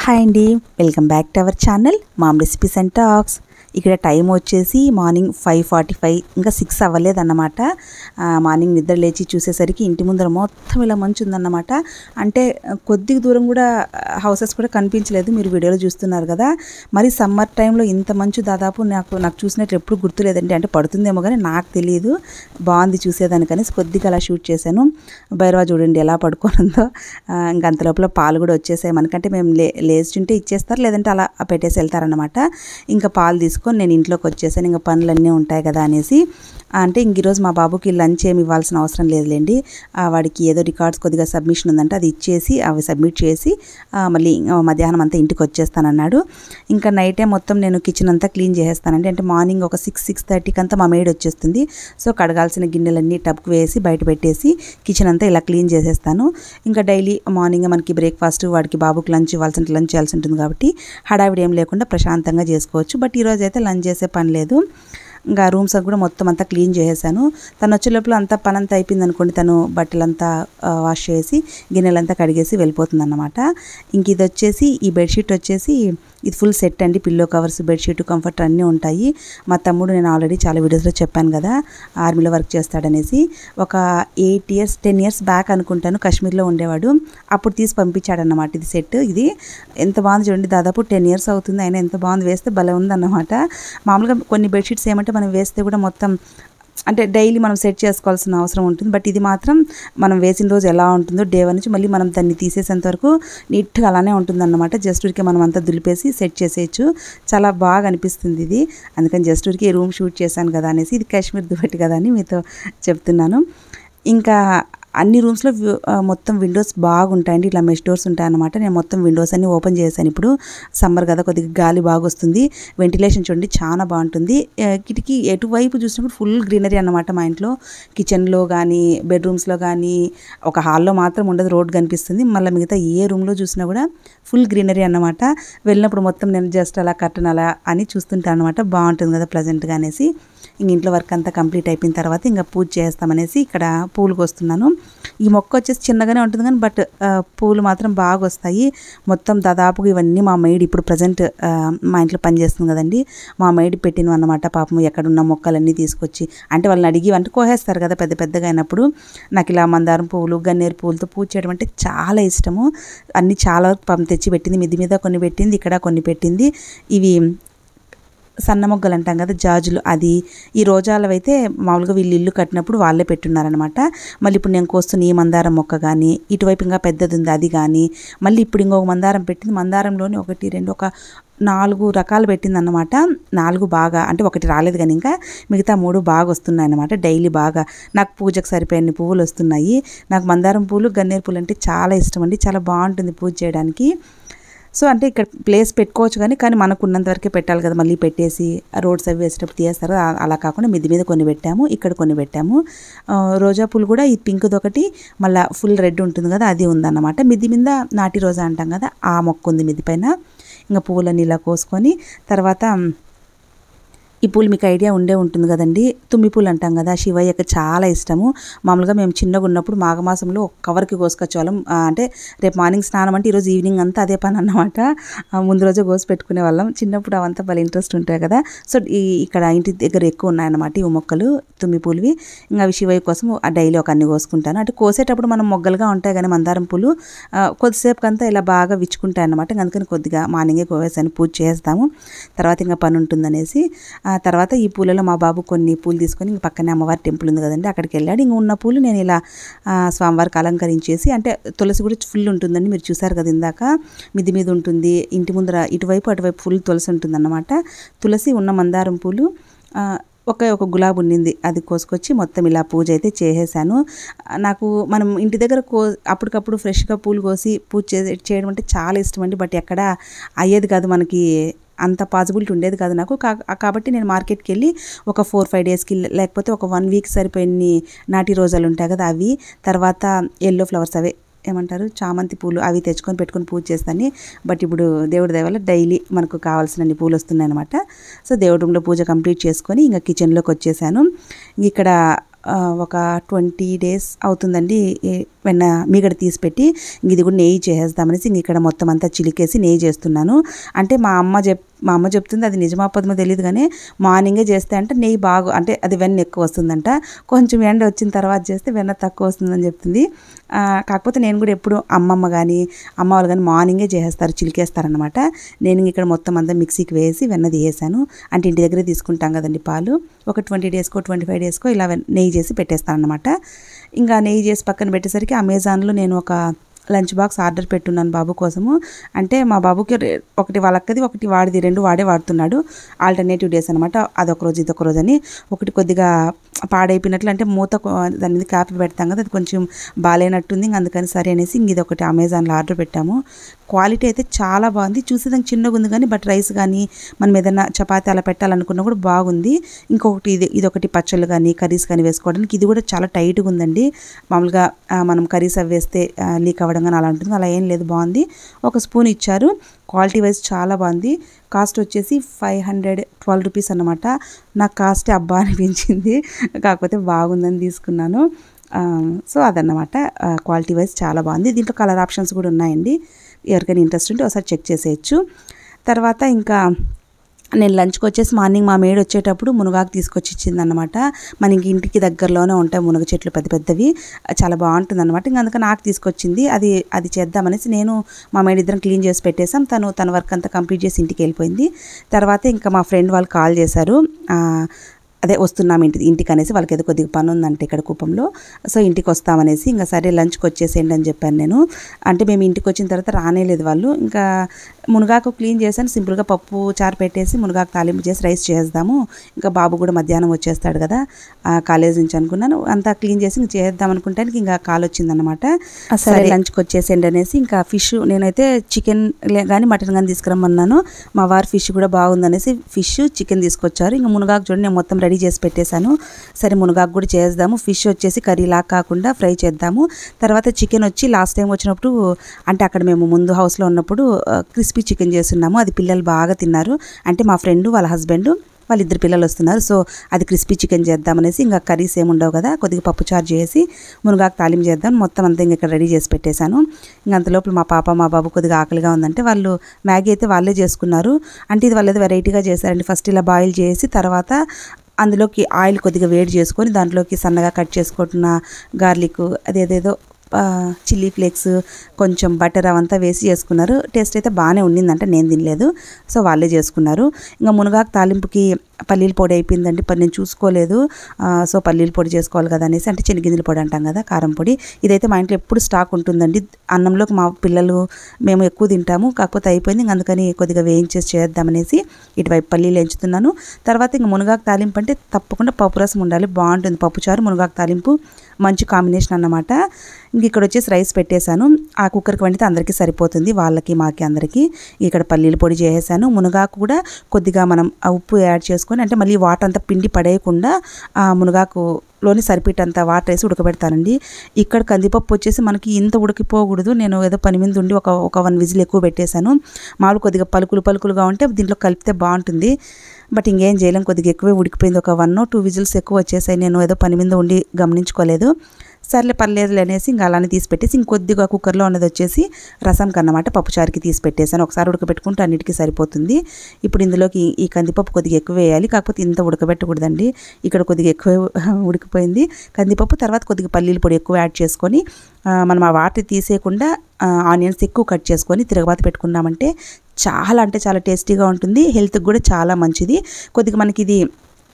hi అండి welcome back to our channel mom recipes and talks ఇక్కడ time వచ్చేసి morning five forty five ఇంకా six అవ్వలేదన్నమాట ఆ, మార్నింగ్ నిద్ర లేచి చూసేసరికి ఇంటి ముందర మొత్తం ఇలా మంచు ఉందన్నమాట అంటే ఆ, కొద్దిగా దూరం కూడా హౌసెస్ కూడా కనిపించలేదు మీరు వీడియోలో చూస్తున్నారు కదా మరి సమ్మర్ టైంలో ఇంత మంచు దాదాపు నాకు నాకు చూసినట్లు ఎప్పుడు గుర్తులేదండి అంటే పడుతుందేమో కానీ నాకు తెలియదు బాగుంది చూసేదానికని కొద్దిగా అలా షూట్ చేశాను భైరవ చూడండి ఎలా పడుకోనుందో ఆ, ఇంక అంత లోపల పాలు కూడా వచ్చేసాయి మనకంటే మేము లే లేచుంటే ఇచ్చేస్తారు లేదంటే అలా పెట్టేసి వెళ్తారనమాట ఇంకా పాలు తీసుకొని నేను ఇంట్లోకి వచ్చేసాను ఇంకా పనులన్నీ ఉంటాయి కదా అనేసి అంటే ఇంక ఈరోజు మా బాబుకి లంచ్ ఏమి ఇవ్వాల్సిన అవసరం లేదులేండి ఆ, వాడికి ఏదో రికార్డ్స్ కొద్దిగా సబ్మిషన్ ఉందంటే అది ఇచ్చేసి అవి సబ్మిట్ చేసి ఆ, మళ్ళీ ఆ, మధ్యాహ్నం అంతా ఇంటికి వచ్చేస్తానన్నాడు ఇంకా నైట్ టైం మొత్తం నేను కిచెన్ అంతా క్లీన్ చేసేస్తానండి అంటే మార్నింగ్ ఒక సిక్స్ సిక్స్ థర్టీకి అంతా మా మేడ్ వచ్చేస్తుంది సో కడగాల్సిన గిన్నెలన్నీ టబ్కి వేసి బయట పెట్టేసి కిచెన్ అంతా ఇలా క్లీన్ చేసేస్తాను ఇంకా డైలీ మార్నింగ్ మనకి బ్రేక్ఫాస్ట్ వాడికి బాబుకి లంచ్ ఇవ్వాల్సిన లంచ్ చేయాల్సి ఉంటుంది కాబట్టి హడావిడి ఏం లేకుండా ప్రశాంతంగా చేసుకోవచ్చు బట్ ఈరోజు అయితే లంచ్ చేసే పని లేదు ఇంకా రూమ్స్ కూడా మొత్తం అంతా క్లీన్ చేసేసాను తను వచ్చే లోపల అంతా పని అంతా అయిపోయింది అనుకోండి తను బట్టలంతా ఆ, వాష్ చేసి గిన్నెలంతా కడిగేసి వెళ్ళిపోతుంది అనమాట ఇంక ఇది వచ్చేసి ఈ బెడ్షీట్ వచ్చేసి ఇది ఫుల్ సెట్ అండి పిల్లో కవర్స్ బెడ్షీట్ కంఫర్ట్ అన్నీ ఉంటాయి మా తమ్ముడు నేను ఆల్రెడీ చాలా వీడియోస్లో చెప్పాను కదా ఆర్మీలో వర్క్ చేస్తాడనేసి ఒక eight years ten years back అనుకుంటాను కాశ్మీర్లో ఉండేవాడు అప్పుడు తీసి పంపించాడన్నమాట ఇది సెట్ ఇది ఎంత బాగుంది చూడండి దాదాపు టెన్ ఇయర్స్ అవుతుంది అయినా ఎంత బాగుంది వేస్తే భలే ఉందన్నమాట మామూలుగా కొన్ని బెడ్షీట్స్ ఏమంటే మనం వేస్తే కూడా మొత్తం అంటే డైలీ మనం సెట్ చేసుకోవాల్సిన అవసరం ఉంటుంది బట్ ఇది మాత్రం మనం వేసిన రోజు ఎలా ఉంటుందో డే వన్ నుంచి మళ్ళీ మనం దాన్ని తీసేసేంత వరకు నీట్గా అలానే ఉంటుంది అన్నమాట జస్ట్ ఊరికే మనం అంతా దులిపేసి సెట్ చేసేయచ్చు చాలా బాగా అనిపిస్తుంది ఇది అందుకని జస్ట్ ఊరికే రూమ్ షూట్ చేశాను కదా అనేసి ఇది కాశ్మీర్ దుప్పటి కదా అని మీతో చెప్తున్నాను ఇంకా అన్ని రూమ్స్లో మొత్తం విండోస్ బాగుంటాయండి ఇట్లా మెష్ డోర్స్ ఉంటాయన్నమాట నేను మొత్తం విండోస్ అన్ని ఓపెన్ చేశాను ఇప్పుడు సమ్మర్ కదా కొద్దిగా గాలి బాగా వస్తుంది వెంటిలేషన్ చూడండి చాలా బాగుంటుంది ఆ, కిటికీ ఎటువైపు చూసినప్పుడు ఫుల్ గ్రీనరీ అన్నమాట మా ఇంట్లో కిచెన్లో కానీ బెడ్రూమ్స్లో కానీ ఒక హాల్లో మాత్రం ఉండదు రోడ్ కనిపిస్తుంది మళ్ళీ మిగతా ఏ రూమ్లో చూసినా కూడా ఫుల్ గ్రీనరీ అన్నమాట వెళ్ళినప్పుడు మొత్తం నేను జస్ట్ అలా కట్టను అలా అని చూస్తుంటాను అనమాట బాగుంటుంది కదా ప్లజెంట్గా అనేసి ఇంక ఇంట్లో వర్క్ అంతా కంప్లీట్ అయిపోయిన తర్వాత ఇంకా పూజ చేస్తామనేసి ఇక్కడ పూలకు వస్తున్నాను ఈ మొక్క వచ్చేసి చిన్నగానే ఉంటుంది కానీ బట్ ఆ, పూలు మాత్రం బాగా వస్తాయి మొత్తం దాదాపుగా ఇవన్నీ మా మైడ్ ఇప్పుడు ప్రజెంట్ మా ఇంట్లో పనిచేస్తుంది కదండి మా మైడ్ పెట్టినవి అన్నమాట పాపం ఎక్కడున్న మొక్కలన్నీ తీసుకొచ్చి అంటే వాళ్ళని అడిగి అంటే కోసేస్తారు కదా పెద్ద పెద్దగా అయినప్పుడు నాకు ఇలా మందారం పువ్వులు గన్నేరు పువ్వులతో పూజ చేయడం అంటే చాలా ఇష్టము అన్నీ చాలా వరకు పాపం తెచ్చి పెట్టింది మిద్ది మీద కొన్ని పెట్టింది ఇక్కడ కొన్ని పెట్టింది ఇవి సన్న మొగ్గలు అంటాం కదా జాజులు అది ఈ రోజాలు అయితే మామూలుగా వీళ్ళు ఇల్లు కట్టినప్పుడు వాళ్ళే పెట్టున్నారనమాట మళ్ళీ ఇప్పుడు నేను కోస్తున్న ఈ మందారం మొక్క కానీ ఇటువైపు ఇంకా పెద్దది ఉంది అది కానీ మళ్ళీ ఇప్పుడు ఇంకొక మందారం పెట్టింది మందారంలోని ఒకటి రెండు ఒక నాలుగు రకాలు పెట్టింది అన్నమాట నాలుగు బాగా అంటే ఒకటి రాలేదు కానీ ఇంకా మిగతా మూడు బాగా వస్తున్నాయి అన్నమాట డైలీ బాగా నాకు పూజకు సరిపోయిన పువ్వులు వస్తున్నాయి నాకు మందారం పూలు గన్నేరు పూలు అంటే చాలా ఇష్టం అండి చాలా బాగుంటుంది పూజ చేయడానికి సో అంటే ఇక్కడ ప్లేస్ పెట్టుకోవచ్చు కానీ కానీ మనకు ఉన్నంత వరకే పెట్టాలి కదా మళ్ళీ పెట్టేసి రోడ్స్ అవి వేసేటప్పుడు తీస్తారు ఆ- అలా కాకుండా మిద్ది మీద కొన్ని పెట్టాము ఇక్కడ కొన్ని పెట్టాము ఆ, రోజా పూలు కూడా ఈ పింక్ది ఒకటి మళ్ళీ ఫుల్ రెడ్ ఉంటుంది కదా అది ఉందన్నమాట మిద్ది మీద నాటి రోజా అంటాం కదా ఆ మొక్క ఉంది మిద్ది పైన ఇంకా పువ్వులన్నీ ఇలా కోసుకొని తర్వాత ఈ పూలు మీకు ఐడియా ఉండే ఉంటుంది కదండి తుమ్మి పూలు అంటాం కదా శివయ్యకి చాలా ఇష్టము మామూలుగా మేము చిన్నగా ఉన్నప్పుడు మాఘమాసంలో ఒక కవర్కి కోసుకొచ్చేవాళ్ళం ఆ, అంటే రేపు మార్నింగ్ స్నానం అంటే ఈరోజు ఈవినింగ్ అంతా అదే పని అన్నమాట ఆ, ముందు రోజే కోసి పెట్టుకునే వాళ్ళం చిన్నప్పుడు అవంతా భలే ఇంట్రెస్ట్ ఉంటాయి కదా సో ఈ ఇక్కడ ఇంటి దగ్గర ఎక్కువ ఉన్నాయన్నమాట ఈ మొక్కలు తుమ్మి పూలువి ఇంకా అవి శివయ్య కోసం ఆ డైలీ ఒక అన్ని కోసుకుంటాను అంటే కోసేటప్పుడు మనం మొగ్గలుగా ఉంటాయి కానీ మందారం పూలు ఆ, కొద్దిసేపు అంతా ఇలా బాగా విచ్చుకుంటాయి అన్నమాట ఇంకా అందుకని కొద్దిగా మార్నింగే కోవేసాను పూజ చేస్తాము తర్వాత ఇంకా పని ఉంటుందనేసి ఆ తర్వాత ఈ పూలలో మా బాబు కొన్ని పూలు తీసుకొని ఇంక పక్కనే అమ్మవారి టెంపుల్ ఉంది కదండి అక్కడికి వెళ్ళాడు ఇంక ఉన్న పూలు నేను ఇలా ఆ, స్వామివారికి అలంకరించేసి అంటే తులసి కూడా ఫుల్ ఉంటుందండి మీరు చూసారు కదా ఇందాక మిది మీద ఉంటుంది ఇంటి ముందర ఇటువైపు అటువైపు ఫుల్ తులసి ఉంటుందన్నమాట తులసి ఉన్న మందారం పూలు ఆ, ఒకే ఒక గులాబీ ఉండింది అది కోసుకొచ్చి మొత్తం ఇలా పూజ అయితే చేసేసాను ఆ, నాకు మనం ఇంటి దగ్గర కో అప్పటికప్పుడు ఫ్రెష్గా పూలు కోసి పూజ చే చేయడం అంటే చాలా ఇష్టం అండి బట్ ఎక్కడ అయ్యేది కాదు మనకి అంత పాసిబిలిటీ ఉండేది కాదు నాకు కా- కాబట్టి నేను మార్కెట్కి వెళ్ళి ఒక ఫోర్ ఫైవ్ డేస్కి లేకపోతే ఒక వన్ వీక్ సరిపోయిన నాటి రోజాలు ఉంటాయి కదా అవి తర్వాత ఎల్లో ఫ్లవర్స్ అవే ఏమంటారు చామంతి పూలు అవి తెచ్చుకొని పెట్టుకొని పూజ చేస్తాను బట్ ఇప్పుడు దేవుడి దయ వల్ల డైలీ మనకు కావాల్సినన్ని పూలు వస్తున్నాయి అనమాట సో దేవుడి రూమ్లో పూజ కంప్లీట్ చేసుకొని ఇంకా కిచెన్లోకి వచ్చేసాను ఇక్కడ ఆ, ఒక ట్వంటీ డేస్ అవుతుందండి ఈ వెన్న మీగడ తీసి పెట్టి ఇంక ఇది కూడా నెయ్యి చేసేద్దామనేసి ఇంక ఇక్కడ మొత్తం అంతా చిలికేసి నెయ్యి చేస్తున్నాను అంటే మా అమ్మ చెప్ మా అమ్మ చెప్తుంది అది నిజమా పదమో తెలియదు కానీ మార్నింగే చేస్తే అంటే నెయ్యి బాగా అంటే అది వెన్న ఎక్కువ వస్తుందంట కొంచెం ఎండ వచ్చిన తర్వాత చేస్తే వెన్న తక్కువ వస్తుందని చెప్తుంది ఆ, కాకపోతే నేను కూడా ఎప్పుడు అమ్మమ్మ కానీ అమ్మ వాళ్ళు కానీ మార్నింగే చేసేస్తారు చిలికేస్తారనమాట నేను ఇక్కడ మొత్తం అంతా మిక్సీకి వేసి వెన్న తీసేసాను అంటే ఇంటి దగ్గరే తీసుకుంటాం కదండి పాలు ఒక ట్వంటీ డేస్కో ట్వంటీ ఫైవ్ డేస్కో ఇలా వెన్- నెయ్యి చేసి పెట్టేస్తాను అనమాట ఇంకా నెయ్యి చేసి పక్కన పెట్టేసరికి అమెజాన్లో నేను ఒక లంచ్ బాక్స్ ఆర్డర్ పెట్టున్నాను బాబు కోసము అంటే మా బాబుకి రె- ఒకటి వాళ్ళక్కది ఒకటి వాడిది రెండు వాడే వాడుతున్నాడు ఆల్టర్నేటివ్ డేస్ అనమాట అదొక రోజు ఇదొక రోజు అని ఒకటి కొద్దిగా పాడైపోయినట్లు అంటే మూత కొ- దాని మీద క్యాప్ పెడతాం కదా అది కొంచెం బాగాలేనట్టుంది ఇంక అందుకని సరే అనేసి ఇంక ఇది ఒకటి అమెజాన్లో ఆర్డర్ పెట్టాము క్వాలిటీ అయితే చాలా బాగుంది చూసేదానికి చిన్నగా ఉంది కానీ బట్ రైస్ కానీ మనం ఏదైనా చపాతీ అలా పెట్టాలనుకున్నా కూడా బాగుంది ఇంకొకటి ఇది ఇది ఒకటి పచ్చళ్ళు కానీ కర్రీస్ కానీ వేసుకోవడానికి ఇది కూడా చాలా టైట్గా ఉందండి మామూలుగా ఆ, మనం కర్రీస్ అవి వేస్తే లీక్ అవ్వడం కానీ అలా ఉంటుంది అలా ఏం లేదు బాగుంది ఒక స్పూన్ ఇచ్చారు క్వాలిటీ వైజ్ చాలా బాగుంది కాస్ట్ వచ్చేసి ఫైవ్ హండ్రెడ్ ట్వెల్వ్ రూపీస్ అనమాట నాకు కాస్ట్ అబ్బా అనిపించింది కాకపోతే బాగుందని తీసుకున్నాను ఆ, సో అదన్నమాట ఆ, క్వాలిటీ వైజ్ చాలా బాగుంది దీంట్లో కలర్ ఆప్షన్స్ కూడా ఉన్నాయండి ఎవరికైనా ఇంట్రెస్ట్ ఉంటే ఒకసారి చెక్ చేసేయచ్చు తర్వాత ఇంకా నేను లంచ్కి వచ్చేసి మార్నింగ్ మా మేడ్ వచ్చేటప్పుడు మునగాకు తీసుకొచ్చి ఇచ్చిందనమాట మనకి ఇంటికి దగ్గరలోనే ఉంటాయి మునగ చెట్లు పెద్ద పెద్దవి చాలా బాగుంటుంది అనమాట ఇంకా అందుకని నాకు తీసుకొచ్చింది అది అది చేద్దామనేసి నేను మా మేడ్ ఇద్దరం క్లీన్ చేసి పెట్టేసాం తను తన వర్క్ అంతా కంప్లీట్ చేసి ఇంటికి వెళ్ళిపోయింది తర్వాత ఇంకా మా ఫ్రెండ్ వాళ్ళు కాల్ చేశారు ఆ, అదే వస్తున్నాం ఇంటి ఇంటికి అనేసి వాళ్ళకి ఏదో కొద్దిగా పని ఉందంటే ఇక్కడ కుప్పంలో సో ఇంటికి వస్తామనేసి ఇంకా సరే లంచ్కి వచ్చేసేయండి అని చెప్పాను నేను అంటే మేము ఇంటికి వచ్చిన తర్వాత రానేలేదు వాళ్ళు ఇంకా మునగాకు క్లీన్ చేశాను సింపుల్గా పప్పు చారు పెట్టేసి మునగాకు తాలింపు చేసి రైస్ చేద్దాము ఇంకా బాబు కూడా మధ్యాహ్నం వచ్చేస్తాడు కదా ఆ కాలేజ్ నుంచి అనుకున్నాను అంతా క్లీన్ చేసి ఇంక చేద్దాం అనుకుంటానికి ఇంకా కాల్ వచ్చిందనమాట సరే లంచ్కి వచ్చేసేయండి అనేసి ఇంకా ఫిష్ నేనైతే చికెన్ కానీ మటన్ కానీ తీసుకురమ్మన్నాను మా వారు ఫిష్ కూడా బాగుందనేసి ఫిష్ చికెన్ తీసుకొచ్చారు ఇంకా మునగాకు చూడండి నేను మొత్తం రెడీ చేసి పెట్టేశాను సరే మునగాకు కూడా చేద్దాము ఫిష్ వచ్చేసి కర్రీ లాగా కాకుండా ఫ్రై చేద్దాము తర్వాత చికెన్ వచ్చి లాస్ట్ టైం వచ్చినప్పుడు అంటే అక్కడ మేము ముందు హౌస్లో ఉన్నప్పుడు క్రిస్పీ చికెన్ చేస్తున్నాము అది పిల్లలు బాగా తిన్నారు అంటే మా ఫ్రెండ్ వాళ్ళ హస్బెండ్ వాళ్ళిద్దరు పిల్లలు వస్తున్నారు సో అది క్రిస్పీ చికెన్ చేద్దామనేసి ఇంకా కర్రీస్ ఏమి ఉండవు కదా కొద్దిగా పప్పు చారు చేసి మునగాకు తాలింపు చేద్దాం మొత్తం అంతా ఇంకా ఇక్కడ రెడీ చేసి పెట్టేశాను ఇంకా అంతలోపల మా పాప మా బాబు కొద్దిగా ఆకలిగా ఉందంటే వాళ్ళు మ్యాగీ అయితే వాళ్ళే చేసుకున్నారు అంటే ఇది వాళ్ళు ఏదో వెరైటీగా చేశారండి ఫస్ట్ ఇలా బాయిల్ చేసి తర్వాత అందులోకి ఆయిల్ కొద్దిగా వేడి చేసుకొని దాంట్లోకి సన్నగా కట్ చేసుకుంటున్న గార్లిక్ అదేదేదో చిల్లీ ఫ్లేక్స్ కొంచెం బటర్ అవంతా వేసి చేసుకున్నారు టేస్ట్ అయితే బాగానే ఉండిందంటే నేను తినలేదు సో వాళ్ళే చేసుకున్నారు ఇంకా మునగాకు తాలింపుకి పల్లీల పొడి అయిపోయిందండి పని నేను చూసుకోలేదు ఆ, సో పల్లీల పొడి చేసుకోవాలి కదా అనేసి అంటే శనగింజల పొడి అంటాం కదా కారం పొడి ఇదైతే మా ఇంట్లో ఎప్పుడు స్టాక్ ఉంటుందండి అన్నంలోకి మా పిల్లలు మేము ఎక్కువ తింటాము కాకపోతే అయిపోయింది ఇంక అందుకని కొద్దిగా వేయించేసి చేద్దామనేసి ఇటువైపు పల్లీలు ఎంచుతున్నాను తర్వాత ఇంక మునగాకు తాలింపు అంటే తప్పకుండా పప్పు రసం ఉండాలి బాగుంటుంది పప్పుచారు మునగాకు తాలింపు మంచి కాంబినేషన్ అన్నమాట ఇంక ఇక్కడ వచ్చేసి రైస్ పెట్టేశాను ఆ కుక్కర్కి వండితే అందరికీ సరిపోతుంది వాళ్ళకి మాకి అందరికీ ఇక్కడ పల్లీల పొడి చేసేసాను మునగాకు కూడా కొద్దిగా మనం ఆ ఉప్పు యాడ్ చేసుకొని అంటే మళ్ళీ వాటర్ అంతా పిండి పడేయకుండా ఆ మునగాకు లోని సరిపెట్టంత వాటర్ వేసి ఉడకబెడతానండి ఇక్కడ కందిపప్పు వచ్చేసి మనకి ఇంత ఉడికిపోకూడదు నేను ఏదో పని మీద ఉండి ఒక ఒక వన్ విజిల్ ఎక్కువ పెట్టేశాను మామూలు కొద్దిగా పలుకులు పలుకులుగా ఉంటే దీంట్లో కలిపితే బాగుంటుంది బట్ ఇంకేం చేయలేం కొద్దిగా ఎక్కువే ఉడికిపోయింది ఒక వన్ టూ విజిల్స్ ఎక్కువ వచ్చేసాయి నేను ఏదో పని మీద ఉండి గమనించుకోలేదు సర్లే పర్లేదు అనేసి ఇంకా అలానే తీసి పెట్టేసి ఇంకొద్దిగా కుక్కర్లో ఉన్నది వచ్చేసి రసం కన్నమాట పప్పుచారుకి తీసి పెట్టేసాను ఒకసారి ఉడకబెట్టుకుంటే అన్నిటికీ సరిపోతుంది ఇప్పుడు ఇందులోకి ఈ కందిపప్పు కొద్దిగా ఎక్కువ వేయాలి కాకపోతే ఇంత ఉడకబెట్టకూడదండి ఇక్కడ కొద్దిగా ఎక్కువ ఉడికిపోయింది కందిపప్పు తర్వాత కొద్దిగా పల్లీల పొడి ఎక్కువ యాడ్ చేసుకొని ఆ, మనం ఆ వాటర్ తీసేయకుండా ఆనియన్స్ ఎక్కువ కట్ చేసుకొని తిరగబాత పెట్టుకున్నామంటే చాలా అంటే చాలా టేస్టీగా ఉంటుంది హెల్త్కి కూడా చాలా మంచిది కొద్దిగా మనకి ఇది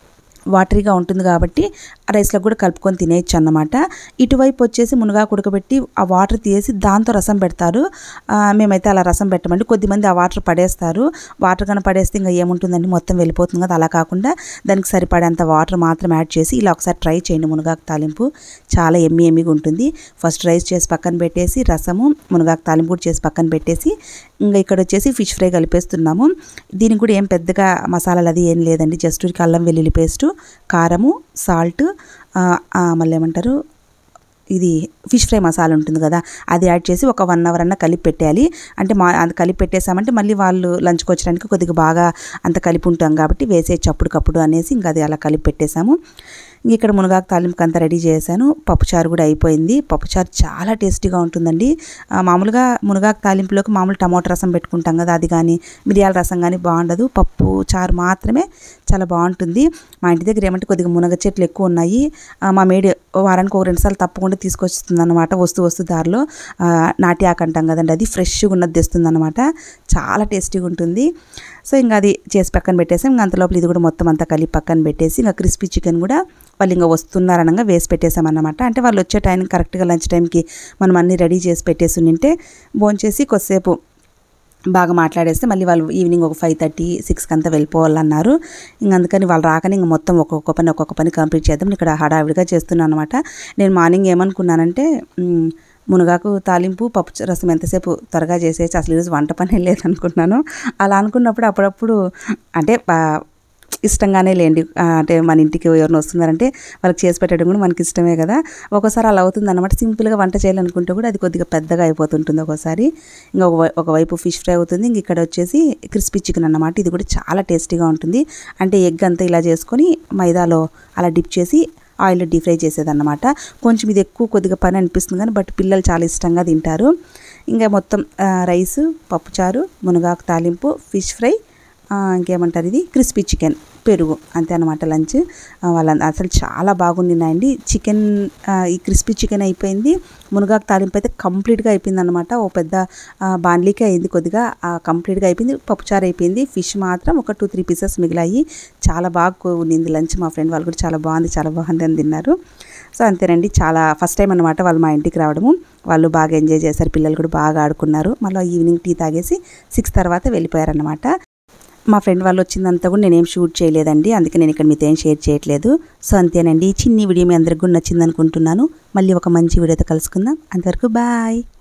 వాటరీగా ఉంటుంది కాబట్టి ఆ రైస్లో కూడా కలుపుకొని తినేయచ్చు అన్నమాట ఇటువైపు వచ్చేసి మునగాకు ఉడకబెట్టి ఆ వాటర్ తీసి దాంతో రసం పెడతారు ఆ, మేమైతే అలా రసం పెట్టమండి కొద్దిమంది ఆ వాటర్ పడేస్తారు వాటర్ కన్నా పడేస్తే ఇంకా ఏముంటుందండి మొత్తం వెళ్ళిపోతుంది కదా అలా కాకుండా దానికి సరిపడేంత వాటర్ మాత్రం యాడ్ చేసి ఇలా ఒకసారి ట్రై చేయండి మునగాకు తాలింపు చాలా ఎమ్మి ఎమ్మిగా ఉంటుంది ఫస్ట్ రైస్ చేసి పక్కన పెట్టేసి రసము మునగాకు తాలింపు కూడా చేసి పక్కన పెట్టేసి ఇంకా ఇక్కడ వచ్చేసి ఫిష్ ఫ్రై కలిపేస్తున్నాము దీనికి కూడా ఏం పెద్దగా మసాలాలు అది ఏం లేదండి జస్ట్ ఊరికి అల్లం వెల్లుల్లి పేస్టు కారము సాల్ట్ మళ్ళీ ఏమంటారు ఇది ఫిష్ ఫ్రై మసాలా ఉంటుంది కదా అది యాడ్ చేసి ఒక వన్ అవర్ అన్న కలిపి పెట్టేయాలి అంటే మా అది కలిపి పెట్టేసామంటే మళ్ళీ వాళ్ళు లంచ్కి వచ్చడానికి కొద్దిగా బాగా అంత కలిపి ఉంటాం కాబట్టి వేసేయచ్చు అప్పటికప్పుడు అనేసి ఇంకా అది అలా కలిపి పెట్టేసాము ఇంక ఇక్కడ మునగాకు తాలింపుకి అంతా రెడీ చేశాను పప్పుచారు కూడా అయిపోయింది పప్పుచారు చాలా టేస్టీగా ఉంటుందండి ఆ, మామూలుగా మునగాకు తాలింపులోకి మామూలు టమాటా రసం పెట్టుకుంటాం కదా అది కానీ మిరియాల రసం కానీ బాగుండదు పప్పు చారు మాత్రమే చాలా బాగుంటుంది మా ఇంటి దగ్గర ఏమంటే కొద్దిగా మునగ చెట్లు ఎక్కువ ఉన్నాయి ఆ, మా మేడి వారానికి ఒక రెండు సార్లు తప్పకుండా తీసుకొస్తుంది అనమాట వస్తూ వస్తూ దారిలో ఆ, నాటి ఆకు అంటాం కదండి అది ఫ్రెష్గా ఉన్నది తెస్తుంది అనమాట చాలా టేస్టీగా ఉంటుంది సో ఇంకా అది చేసి పక్కన పెట్టేసాం ఇంకా అంతలోపల ఇది కూడా మొత్తం అంతా కలిపి పక్కన పెట్టేసి ఇంకా క్రిస్పీ చికెన్ కూడా వాళ్ళు ఇంకా వస్తున్నారనగా వేసి పెట్టేసామన్నమాట అంటే వాళ్ళు వచ్చే టైం కరెక్ట్గా లంచ్ టైంకి మనం అన్నీ రెడీ చేసి పెట్టేసి ఉంటే భోంచేసి కొద్దిసేపు బాగా మాట్లాడేస్తే మళ్ళీ వాళ్ళు ఈవినింగ్ ఒక ఫైవ్ థర్టీ సిక్స్కి అంతా వెళ్ళిపోవాలన్నారు ఇంక అందుకని వాళ్ళు రాకనే ఇంక మొత్తం ఒక్కొక్క పని ఒక్కొక్క పని కంప్లీట్ చేద్దాం ఇక్కడ హడావిడిగా చేస్తున్నాను అనమాట నేను మార్నింగ్ ఏమనుకున్నానంటే మ్, మునగాకు తాలింపు పప్పు చ- రసం ఎంతసేపు త్వరగా చేసేసి అసలు ఈరోజు వంట పని లేదనుకున్నాను అలా అనుకున్నప్పుడు అప్పుడప్పుడు అంటే బా- ఇష్టంగానే లేండి ఆ, అంటే మన ఇంటికి ఎవరిని వస్తున్నారంటే వాళ్ళకి చేసి పెట్టడం కూడా మనకి ఇష్టమే కదా ఒక్కోసారి అలా అవుతుంది అనమాట సింపుల్గా వంట చేయాలనుకుంటే కూడా అది కొద్దిగా పెద్దగా అయిపోతుంటుంది ఒకసారి ఇంకా ఒక వై- ఒకవైపు ఫిష్ ఫ్రై అవుతుంది ఇంక ఇక్కడ వచ్చేసి క్రిస్పీ చికెన్ అన్నమాట ఇది కూడా చాలా టేస్టీగా ఉంటుంది అంటే ఎగ్ అంతా ఇలా చేసుకొని మైదాలో అలా డిప్ చేసి ఆయిల్లో డీప్ ఫ్రై చేసేదన్నమాట కొంచెం ఇది ఎక్కువ కొద్దిగా పని అనిపిస్తుంది కానీ బట్ పిల్లలు చాలా ఇష్టంగా తింటారు ఇంకా మొత్తం ఆ, రైస్ పప్పుచారు మునగాకు తాలింపు ఫిష్ ఫ్రై ఆ, ఇంకేమంటారు ఇది క్రిస్పీ చికెన్ పెరుగు అంతే అనమాట లంచ్ వాళ్ళ అసలు చాలా బాగుండిందండి చికెన్ ఆ, ఈ క్రిస్పీ చికెన్ అయిపోయింది మునగాకు తాలింపు అయితే కంప్లీట్గా అయిపోయింది అనమాట ఓ పెద్ద ఆ, బాండ్లీకే అయింది కొద్దిగా ఆ, కంప్లీట్గా అయిపోయింది పప్పుచారు అయిపోయింది ఫిష్ మాత్రం ఒక టూ త్రీ పీసెస్ మిగిలాయి చాలా బాగా ఉండింది లంచ్ మా ఫ్రెండ్ వాళ్ళు కూడా చాలా బాగుంది చాలా బాగుంది అని తిన్నారు సో అంతేనండి చాలా ఫస్ట్ టైం అనమాట వాళ్ళు మా ఇంటికి రావడము వాళ్ళు బాగా ఎంజాయ్ చేశారు పిల్లలు కూడా బాగా ఆడుకున్నారు మళ్ళీ ఈవినింగ్ టీ తాగేసి సిక్స్ తర్వాత వెళ్ళిపోయారనమాట మా ఫ్రెండ్ వాళ్ళు వచ్చిందంతా కూడా నేనేం షూట్ చేయలేదండి అందుకే నేను ఇక్కడ మీతో ఏం షేర్ చేయట్లేదు సో అంతేనండి ఈ చిన్ని వీడియో మీ అందరికి కూడా నచ్చింది అనుకుంటున్నాను మళ్ళీ ఒక మంచి వీడియోతో కలుసుకుందాం అంతవరకు బాయ్